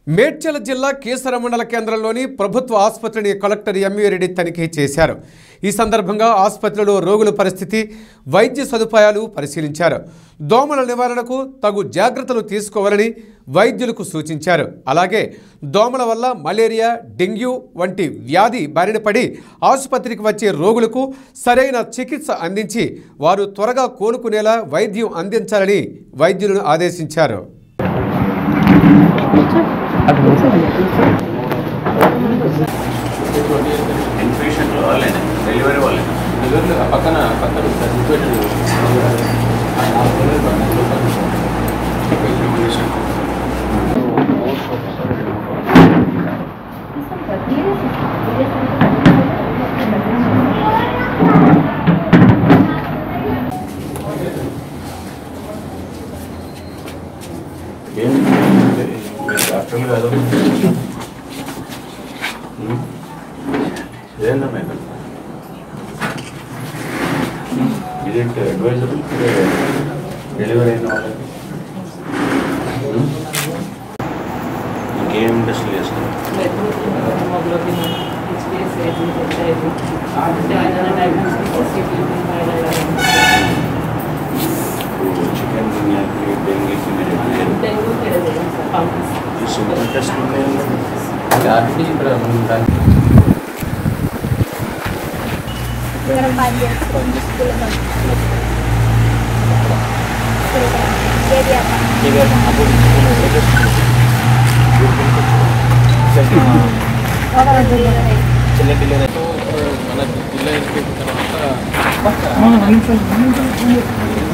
మేడ్చల జిల్లా కీసర మండల కేంద్రంలోని ప్రభుత్వ ఆసుపత్రిని కలెక్టర్ ఎంవీ రెడ్డి తనిఖీ చేశారు ఈ సందర్భంగా ఆసుపత్రిలో రోగుల పరిస్థితి వైద్య సదుపాయాలు పరిశీలించారు దోమల నివారణకు తగు జాగ్రత్తలు తీసుకోవాలని వైద్యులకు సూచించారు అలాగే దోమల వల్ల మలేరియా డెంగ్యూ వంటి వ్యాధి బారిన పడి ఆసుపత్రికి వచ్చే రోగులకు సరైన చికిత్స అందించి వారు త్వరగా కోలుకునేలా వైద్యం అందించాలని వైద్యులను ఆదేశించారు ఇన్పేషెంట్ వాళ్ళేనా డెలివరీ వాళ్ళేనా డెలివరీ పక్కన పక్కన సర్టిఫికేట్ ఏం డాక్టర్లు కాదు ఏందా మేడం ఇది అడ్వైజబుల్ డెలివరీ అయిన వాళ్ళకి ఇంకేం టెస్ట్లు చేస్తారు hemoglobin, HbS, HIV, ఏదైనా డయాగ్నోస్టిక్ సిటీ చికెన్ గున్యాకి డెంగీకి మీరు డెంగ్యూ కేర్ సార్ పంపిస్తాం సింపుల్ టెస్ట్ ఆల్రెడీ ఇక్కడ మనం దానికి మనం పని చేసుకోండి స్కూల్ చిన్న పిల్లలతో మనకి జిల్లా అయిపోయిన తర్వాత